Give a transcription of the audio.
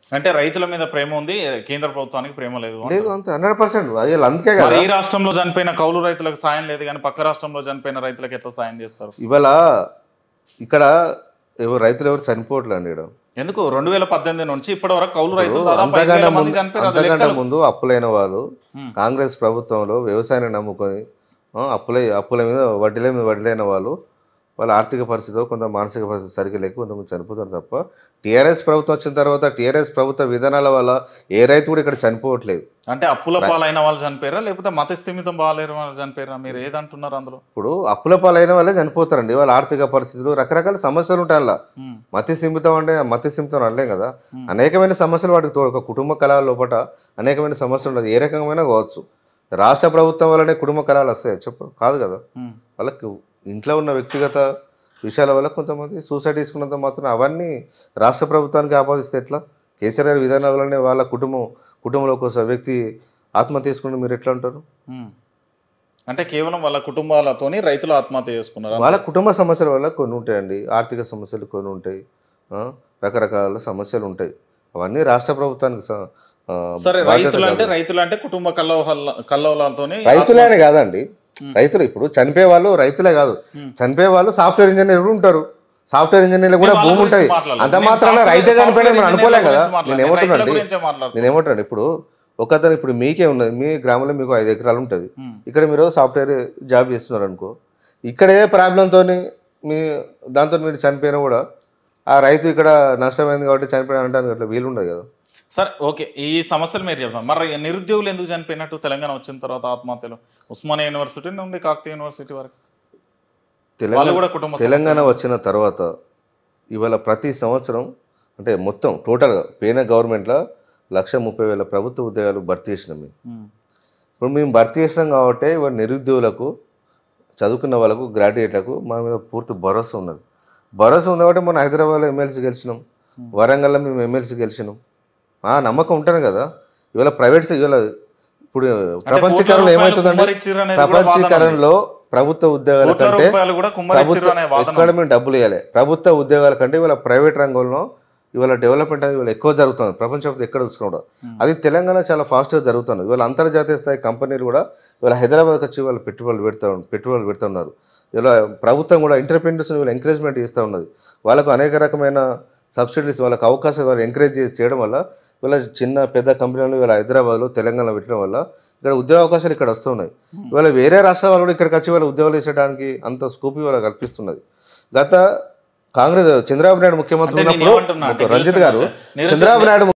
అంటే రైతుల మీద ప్రేమ ఉంది కేంద్ర ప్రభుత్వానికి ప్రేమ లేదు లేదు అంత హండ్రెడ్ పర్సెంట్ వీళ్ళు అందుకే మరి కదా ఈ రాష్ట్రంలో చనిపోయిన కౌలు రైతులకు సాయం లేదు కానీ పక్క రాష్ట్రంలో చనిపోయిన రైతులకు ఎట్లా సాయం చేస్తారు ఇవాళ ఇక్కడ ఎవరు రైతులు ఎవరు చనిపోవట్లేదు అండి ఇక్కడ ఎందుకు రెండు వేల పద్దెనిమిది నుంచి ఇప్పటి వరకు కౌలు రైతులు దాదాపు ఐదు అంతకంటే వేల మంది ముందు చనిపోయారు అది అంతకంటే లెక్కలు. ముందు అప్పులైన వాళ్ళు ఉమ్. కాంగ్రెస్ ప్రభుత్వంలో వ్యవసాయాన్ని నమ్ముకొని ఆ, అప్పుల అప్పుల మీద వడ్డీల మీద వడ్డీలైన వాళ్ళు వాళ్ళ ఆర్థిక పరిస్థితి కొంత మానసిక పరిస్థితి సరిగ్గా లేక కొంతమంది చనిపోతారు తప్ప టీఆర్ఎస్ ప్రభుత్వం వచ్చిన తర్వాత టీఆర్ఎస్ ప్రభుత్వ విధానాల వల్ల ఏ రైతు కూడా ఇక్కడ చనిపోవట్లేదు అంటే అప్పుల పాలైన వాళ్ళు చనిపోయారా లేకపోతే మత స్థిమితం బాగాలేరు వాళ్ళు చనిపోయారా మీరు ఏదంటున్నారు అందులో ఇప్పుడు అప్పుల పాలైన వాళ్ళే చనిపోతారండి వాళ్ళ ఆర్థిక పరిస్థితులు రకరకాల సమస్యలు ఉంటాయి అలా ఉమ్. మతి సింపితం అంటే మతి సింపితం అనలేం కదా Hmm. అనేకమైన సమస్యలు వాటికి తోడు ఒక కుటుంబ కళల లోపల అనేకమైన సమస్యలు ఉండదు ఏ రకమైన కావచ్చు రాష్ట్ర ప్రభుత్వం వల్లనే కుటుంబ కళలు వస్తాయి చెప్పు కాదు కదా ఉమ్. వాళ్ళకి ఇంట్లో ఉన్న వ్యక్తిగత విషయాల వల్ల కొంతమంది సూసైడ్ తీసుకున్నంత మాత్రం అవన్నీ రాష్ట్ర ప్రభుత్వానికి ఆపాదిస్తే ఎట్లా కేసీఆర్ గారి విధానాల వల్లనే వాళ్ళ కుటుంబం కుటుంబంలో ఒక వ్యక్తి ఆత్మహత్య తీసుకుంటే మీరు ఎట్లా అంటారు ఉమ్. అంటే కేవలం వాళ్ళ కుటుంబాలతోని రైతులు ఆత్మహత్య చేసుకున్నారు వాళ్ళ కుటుంబ సమస్యల వల్ల కొన్ని ఉంటాయండి ఆర్థిక సమస్యలు కొన్ని ఉంటాయి ఆ, రకరకాల సమస్యలు ఉంటాయి అవన్నీ రాష్ట్ర ప్రభుత్వానికి స- ఆ, సరే బాధ్యత రైతులు అంటే కాదు. రైతులు అంటే కుటుంబ కల్లవహల్ల కల్లవలతోని రైతులే అని కాదండి Hmm. రైతులు ఇప్పుడు చనిపోయే వాళ్ళు రైతులే కాదు Hmm. చనిపోయే వాళ్ళు సాఫ్ట్వేర్ ఇంజనీర్ ఉంటారు సాఫ్ట్వేర్ ఇంజనీర్లు కూడా వాళ్ళ భూమి గురించి ఉంటుంది మాట్లాడలేదు. అంత నేను మాత్రాన సాఫ్ట్వేర్- రైతే చనిపోయినా సాఫ్ట్వేర్ మనం అనుకోలేం కదా ఇంజనీర్ల గురించి నేను మాట్లాడలేదు. రైతుల ఏమంటున్నాండి గురించే మాట్లాడుతున్నాను. నేను ఏమంటాను ఇప్పుడు ఒకతను ఇప్పుడు మీకే ఉన్నది మీ గ్రామంలో మీకు ఐదు ఎకరాలు ఉంటుంది ఉమ్. ఇక్కడ మీరు సాఫ్ట్వేర్ జాబ్ చేస్తున్నారు అనుకో ఇక్కడ ఏ ప్రాబ్లంతో మీ దాంతో మీరు చనిపోయినా కూడా ఆ రైతు ఇక్కడ నష్టమైంది కాబట్టి చనిపోయిన అంటాను అట్లా వీలు ఉండదు కదా సరే ఓకే ఈ సమస్యలు మీరు చెప్తాం మరి నిరుద్యోగులు ఎందుకు చనిపోయినట్టు తెలంగాణ వచ్చిన తర్వాత ఆత్మహత్యలు ఉస్మానియా యూనివర్సిటీ నుండి కాకతీయ యూనివర్సిటీ వరకు వాళ్ళు తెలంగాణ కూడా కుటుంబ తెలంగాణ వచ్చిన తర్వాత ఇవాళ ప్రతి సంవత్సరం అంటే మొత్తం టోటల్గా పోయిన గవర్నమెంట్లో లక్ష ముప్పై వేల ప్రభుత్వ ఉద్యోగాలు భర్తీ చేసినాం మేము ఉమ్. ఇప్పుడు మేము భర్తీ చేసినాం కాబట్టి ఇవాళ నిరుద్యోగులకు చదువుకున్న వాళ్ళకు గ్రాడ్యుయేట్లకు మా మీద పూర్తి భరోసా ఉన్నది భరోసా ఉంది కాబట్టి మనం హైదరాబాద్లో ఎమ్మెల్సీ గెలిచినాం వరంగల్లో మేము ఎమ్మెల్సీ గెలిచినాం ఆ నమ్మకం ఉంటాను కదా ఇవాళ ప్రైవేట్ ఇవాళ ఇప్పుడు అంటే ప్రపంచీకరణ కోట్ల ఏమవుతుందంటే రూపాయలు కుమ్మరిచ్చిర్రు అనేది కూడా వాదన ఉంది. ప్రపంచీకరణలో ప్రభుత్వ ఉద్యోగాల కోట్ల కంటే రూపాయలు కూడా కుమ్మరిచ్చిర్రు ప్రభుత్వ అనే వాదన ఎక్కడ ఉంది. మేము డబ్బులు ఇవ్వాలి ప్రభుత్వ ఉద్యోగాల కంటే ఇవాళ ప్రైవేట్ రంగంలో ఇవాళ డెవలప్మెంట్ అనేది ఇవాళ ఎక్కువ జరుగుతుంది ప్రపంచం ఎక్కడ చూసుకున్నా కూడా Hmm. అది తెలంగాణ చాలా ఫాస్ట్గా జరుగుతుంది ఇవాళ అంతర్జాతీయ స్థాయి కంపెనీలు కూడా ఇవాళ హైదరాబాద్కి వచ్చి వాళ్ళు పెట్టుబడులు పెడతా పెట్టుబడులు పెడుతున్నారు ఇలా ప్రభుత్వం కూడా ఎంటర్ప్రీనర్స్ని వీళ్ళు ఎంకరేజ్మెంట్ ఇస్తూ ఉన్నది వాళ్ళకు అనేక రకమైన సబ్సిడీస్ వాళ్ళకి అవకాశం వాళ్ళు ఎంకరేజ్ చేసి చేయడం వల్ల వీళ్ళ చిన్న పెద్ద కంపెనీలు వీళ్ళ హైదరాబాద్లో తెలంగాణలో పెట్టడం వల్ల ఇక్కడ ఉద్యోగ అవకాశాలు ఇక్కడ వస్తున్నాయి ఇవాళ వేరే రాష్ట్రాల వాళ్ళు కూడా ఇక్కడికి వచ్చి వాళ్ళ ఉద్యోగాలు వేసేయడానికి అంత స్కోప్ ఇవాళ కల్పిస్తున్నది గత కాంగ్రెస్ చంద్రబాబు నాయుడు ముఖ్యమంత్రి అంటే నేను ఉన్నప్పుడు ఏమంటున్నా అంటే రంజిత్ గారు నిరుద్యోగ- చంద్రబాబు నాయుడు